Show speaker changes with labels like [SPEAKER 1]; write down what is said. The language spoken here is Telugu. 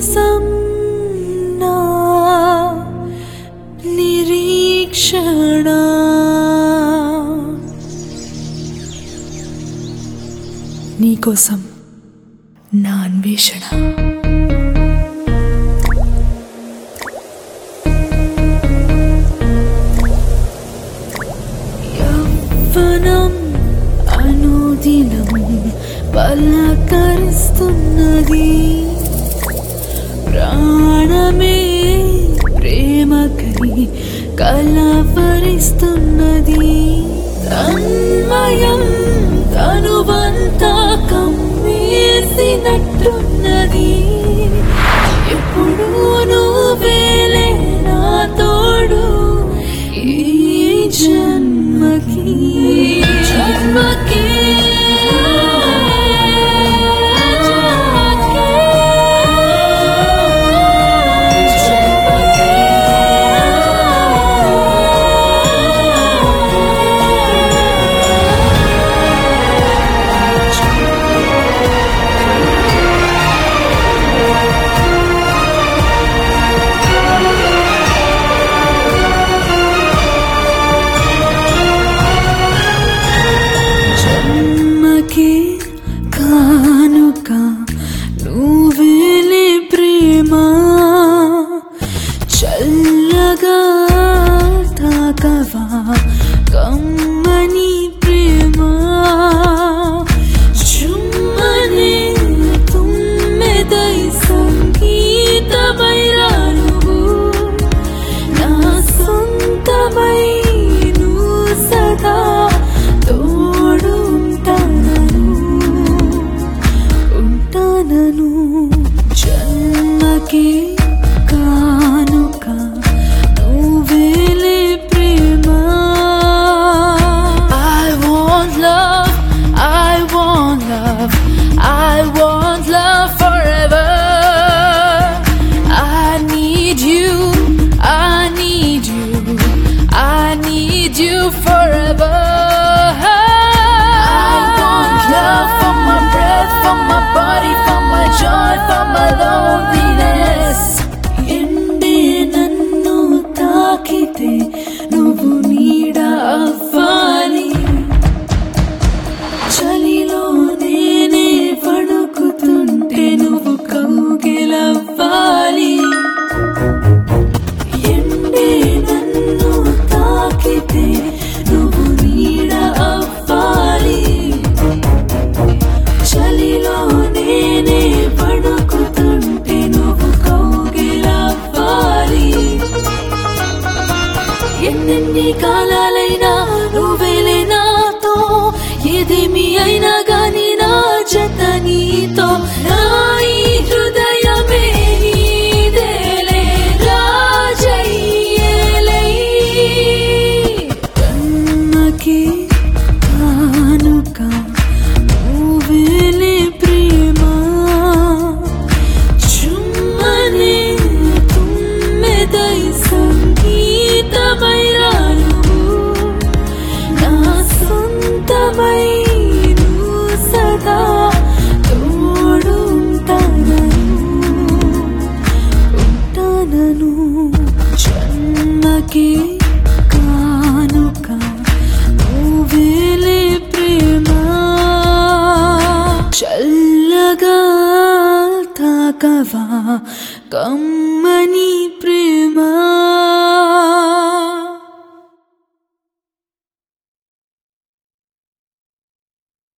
[SPEAKER 1] నీకోసం నా నిరీక్షణ నీకోసం నా అన్వేషణ యవ్వనం అనుదినం పలకరిస్తున్నది ప్రాణమే ప్రేమకై కలవరిస్తున్నది తన్మయం తనువంతా కమ్మేసినట్టున్నది ఎప్పుడు నువ్వేలే నా తోడు ఈ జన్మకి జన్మకి జన్మకి కానుక నువ్వేలే ప్రేమ చల్లగా తాకవా కమ్మని ప్రేమ చుమ్మనే తుమ్మెదై సంగీతమై రానువు నా సొంతమై నువ్వు సదా తోడు ఉంటానను ఉంటానను జన్మకి కానుక నువ్వేలే ప్రేమ I want love, I want love, I want love forever. I need you, I need you, I need you forever. I want love for my breath, for my body, for my joy, for my loneliness. ఎండే నన్ను తాకితే నువ్వు నీడ అవ్వాలి చలిలో నేనే పడుకుతుంటే నువ్వు కౌగిలవ్వాలి ఎండే నన్ను తాకితే నువ్వు నీడ అవ్వాలి చలిలో నేనే పడుకుతుంటే నువ్వు కౌగిలవ్వాలి ఎన్నెన్ని కాలాలైనా నువ్వేలే నాతో ఏదేమి అయినా గాని నా జత నీతో నా ఈ హృదయమే నీదేలే రాజయ్యేలై కన్నకి కానుక నువ్వేలే ప్రేమ చుమ్మనే తుమ్మెదై సంగీతమై రాను నా సొంతమై నువ్వు సదా తోడు ఉంటానను ఉంటానను జన్మకి కానుక నువ్వేలే ప్రేమ చల్లగా తాకవా కమ్మని ప్రేమ